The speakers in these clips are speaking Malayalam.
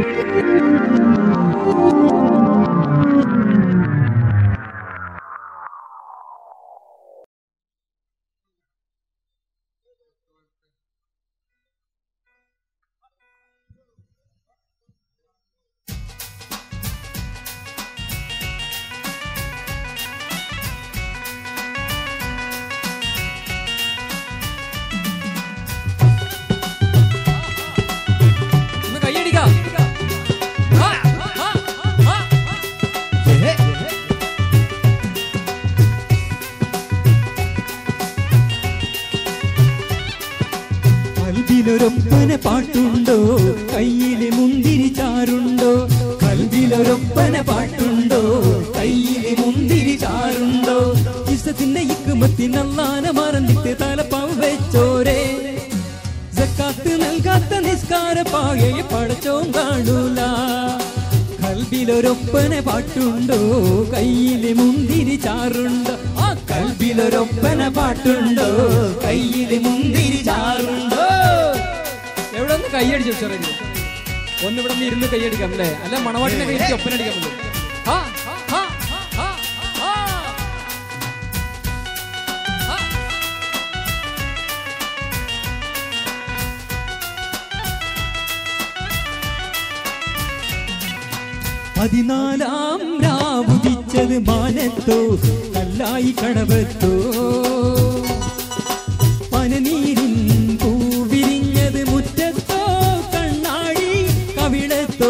ഒന്ന് കൈയടിക്കാം ആ, ആ, ആ, ആ. ഏ. കൽവിലൊരൊപ്പന പാട്ടുണ്ടോ കയ്യിലെ മുന്തിരി ചാറുണ്ടോ കൽവിലൊരൊപ്പന പാട്ടുണ്ടോ കയ്യിലെ മുന്തിരി ചാറുണ്ടോ ഇഷ്ടത്തിന്റെ ഇക്കുമത്തിനല്ലാന മറന്നിട്ട് തലപ്പാവ് വെച്ചോരേ സക്കാത്ത് നൽകാത്ത നിസ്കാര പാകയെ പടച്ചോൻ കാണൂല കൽബിലൊരൊപ്പന പാട്ടുണ്ടോ കയ്യിലെ മുന്തിരി ചാറുണ്ടോ ആ കൽബിലൊരൊപ്പന പാട്ടുണ്ടോ കയ്യിലെ മുന്തിരി ചാറുണ്ടോ എവിടെ ഒന്ന് കൈയടിച്ചു ചെറിയ ഒന്ന് ഇവിടെ നിന്ന് ഇരുന്ന് കൈയടിക്കാം അല്ലേ അല്ല മണവാട്ടിനെ കൈയടിച്ച് ഒപ്പനടിക്കാൻ പറ്റും ആ, ആ, ആ, ആ, ആ. ആ. പതിനാലാം രാവുദിച്ചത് മാനത്തോ കല്ലായി കടവത്തോ പനനീരിൻ പൂവിരിഞ്ഞത് മുറ്റത്തോ കണ്ണാടി കവിളത്തോ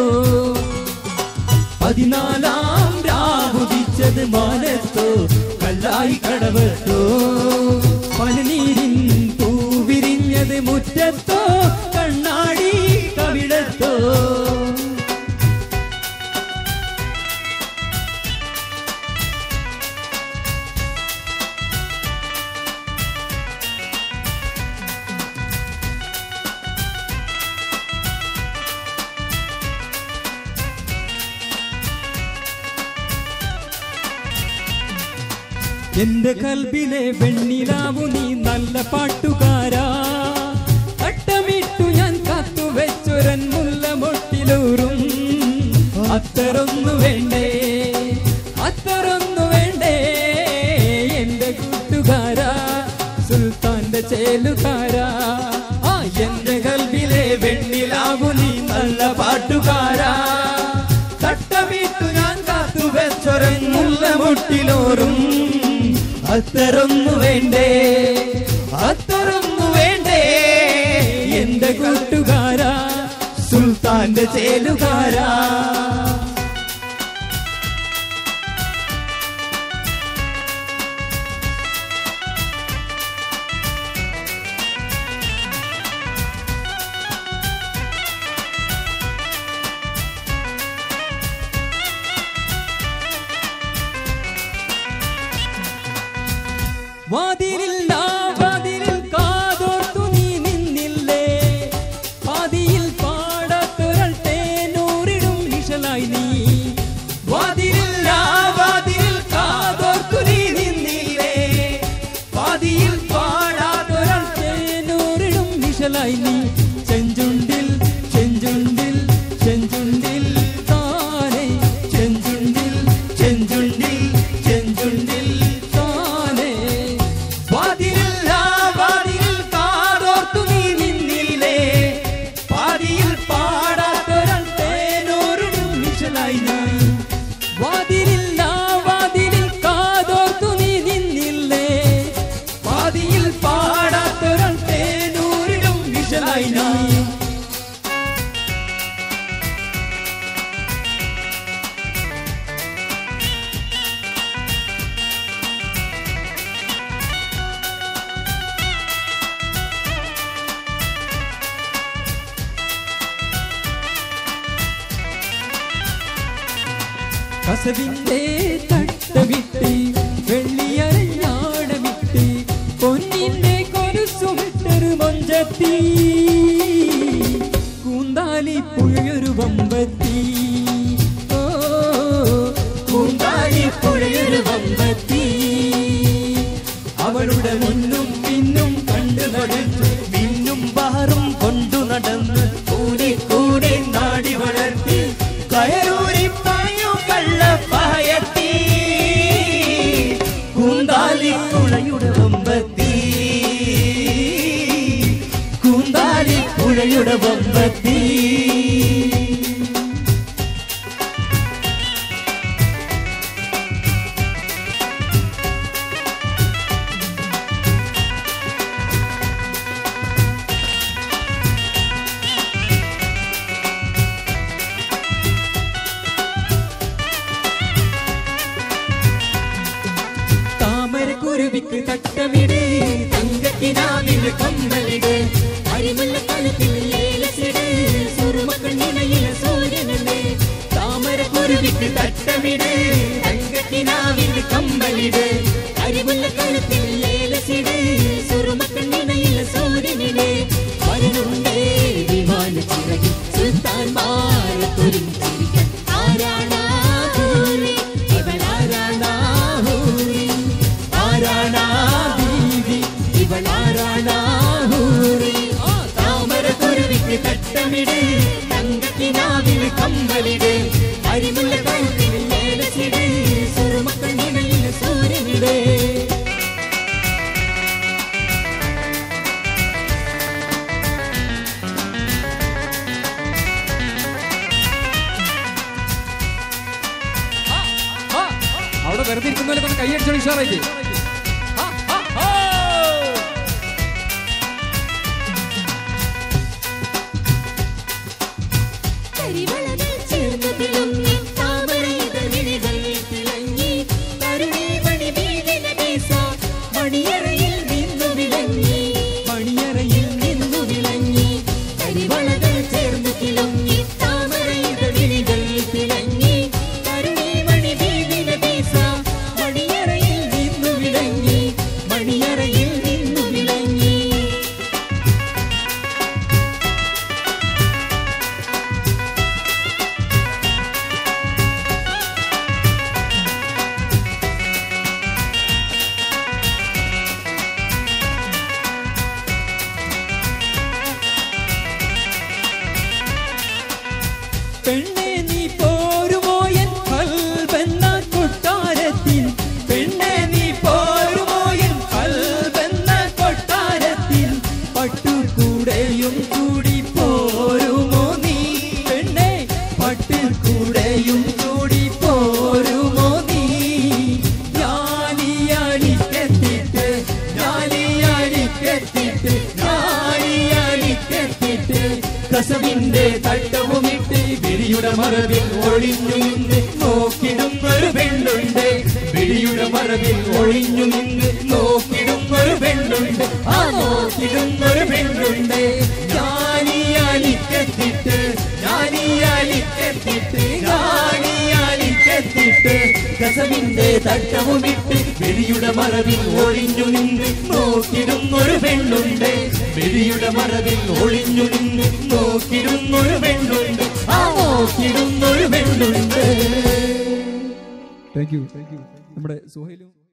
പതിനാലാം രാവുദിച്ചത് മാനത്തോ കല്ലായി കടവത്തോ പനനീരിൻ പൂവിരിഞ്ഞത് മുറ്റത്തോ കണ്ണാടി കവിളത്തോ എന്റെ കൽബിലെ വെണ്ണിലാവു നീ നല്ല പാട്ടുകാരാ അട്ടമിട്ടു ഞാൻ കാത്തു വെച്ചൊരൻ മുല്ല മൊട്ടിലൂറും അത്തരൊന്നു വേണ്ടേ അത്തരൊന്നു വേണ്ടേ എന്റെ കൂട്ടുകാരാ സുൽത്താന്റെ ചേലുകാരാ ആ എന്റെ കൽബിലെ വെണ്ണിലാവു നീ നല്ല പാട്ടുകാരാ തട്ടമിട്ടു ഞാൻ കാത്തു വെച്ചൊരൻ മുല്ല മുട്ടിലോറും അത്തരൊന്നു വേണ്ടേ അത്തരൊന്നു വേണ്ടേ എന്റെ കൂട്ടുകാരാ സുൽത്താന്റെ ചേലുകാരാ വാതിലില്ല വാതിലിൽ കാതോർത്തു നീ നിന്നില്ലേ പാതിയിൽ പാടാത്തൊരാൾ തേനൂറിടും നിഴലായി നീ വാതിലില്ല വാതിലിൽ കാതോർത്തു നീ നിന്നില്ലേ പാതിയിൽ പാടാത്തൊരാൾ തേനൂറിടും നിഴലായി നീ ചെഞ്ചുണ്ടിൽ ചെഞ്ചുണ്ടിൽ ചെഞ്ചുണ്ടിൽ താനെ ചെഞ്ചുണ്ടിൽ ചെഞ്ചുണ്ടിൽ ചെഞ്ചുണ്ടിൽ താനെ വാതിലില്ല വാതിലിൽ കാതോർത്തു നീ നിന്നില്ലേ പാതിയിൽ പാടാത്തൊരാൾ തേനോറിടും നിഴലായി നീ വാതിലില്ല വാതിലിൽ കാതോർത്തു നീ നിന്നില്ലേ പാതിയിൽ പാടാത്തൊരാൾ തേനൂരിലും വിഷലായി നീ കസവിന്റെ തട്ട വിട്ട് വെള്ളിയരഞ്ഞാട വിട്ട് പൊന്നിന്റെ കൊലുസുമിട്ടൊരു മൊഞ്ചത്തി കൂന്താലി പുഴയൊരു വമ്പത്തി ഓ കൂന്താലി പുഴയൊരു വമ്പത്തി അവളുടെ മുന്നും പിന്നും കണ്ടു നടന്നു മിന്നും ബാറും കൊണ്ടു നടന്ന് കൂടി കൂടി നാടി വളർത്തി ചാലിപ്പുഴയുടെ വമ്പത്തി താമരക്കുരുവിക്ക് തട്ടമിട് തങ്കക്കിനാവിന് കമ്മലിട് അരിമുല്ല കഴുത്തിൽ ഏലസിട് സുറുമക്കണ്ണിണയില സൂര്യനുണ്ട് താമരക്കുരുവിക്ക് തട്ടമിട് തങ്കക്കിനാവിന് കമ്മലിട് അരിമുല്ല കഴുത്തിൽ ഏലസിട് സുറുമക്കണ്ണിണയില സൂര്യനുണ്ട് വരുന്നുണ്ടേ വിമാന ചിറകിൽ സുൽത്താൻ മാറത്തൊരുങ്ങിരിക്കാൻ ആരാണാ ഹൂറി ഇവളാരാണാ ഹൂറി ആരാണാ ബീവി ഇവളാരാണാ ഹൂറി താമര കുരുവിക്ക് തട്ടമിട് തങ്കക്കിനാവിൽ കമ്പലിട് അരിമുള്ള കഴുത്തിൽ ഏലസിട് സുറുമക്കണ്ണിണയിൽ സൂര്യനിട് ആ, അവിടെ വെറുതെ ഇരിക്കുന്നവരെ കൊണ്ട് കൈയടിച്ചോളി ഉഷാറായിട്ട് ആ, ആ, ആ. കരിവളകൾ ചേർന്ന് തിളങ്ങി താമരയിതളികൾ തിളങ്ങി കരുണേമണി വീടിന വീസ മണിയറയിൽ നിന്നു വിളങ്ങി മണിയറയിൽ നിന്നു വിളങ്ങി കരിവളകൾ ചേർന്ന് തിളങ്ങി താമരയിതളികൾ തിളങ്ങി കരുണേമണി വീടിന വീസ മണിയറയിൽ നിന്നു വിളങ്ങി മണിയറയിൽ നിന്നു വിളങ്ങി പെണ്ണെ നീ പോരുമോ എൻ കൽബെന്ന കൊട്ടാരത്തിൽ പെണ്ണെ നീ പോരുമോ എൻ കൽബെന്ന കൊട്ടാരത്തിൽ പട്ടുകൂടെയും കൂടി പോരുമോ നീ പെണ്ണെ പട്ടുകൂടെയും കൂടി പോരുമോ നീ ഞാലിയാലിക്കെത്തിട്ട് ഞാലിയാലിക്കെത്തിട്ട് ഞാലിയാലിക്കെത്തിട്ട് കസവിന്റെ തട്ടവുമിട്ട് വിഴിയുടെ മറവിൽ ഒളിഞ്ഞു നിന്ന് നോക്കിടുന്നൊരു പെണ്ണുണ്ട് വിഴിയുടെ മറവിൽ ഒളിഞ്ഞു നിന്ന് നോക്കിടുന്നൊരു പെണ്ണുണ്ട് ആ നോക്കിടുന്നൊരു പെണ്ണുണ്ട് ഞാനിയാലിക്കെത്തിട്ട് ഞാനിയാലിക്കെത്തിട്ട് ഞാനിയാലിക്കെത്തിട്ട് കസവിന്റെ തട്ടവുമിട്ട് വെടിയുടെ മറവിൽ ഒളിഞ്ഞു നിന്ന് നോക്കിടുന്നൊരു പെണ്ണുണ്ട് വെടിയുടെ മറവിൽ ഒളിഞ്ഞു നിന്ന് നോക്കിടുന്നൊരു പെണ്ണുണ്ട് ആ നോക്കിടുന്നൊരു പെണ്ണുണ്ട് താങ്ക് യു നമ്മുടെ സുഹൈലും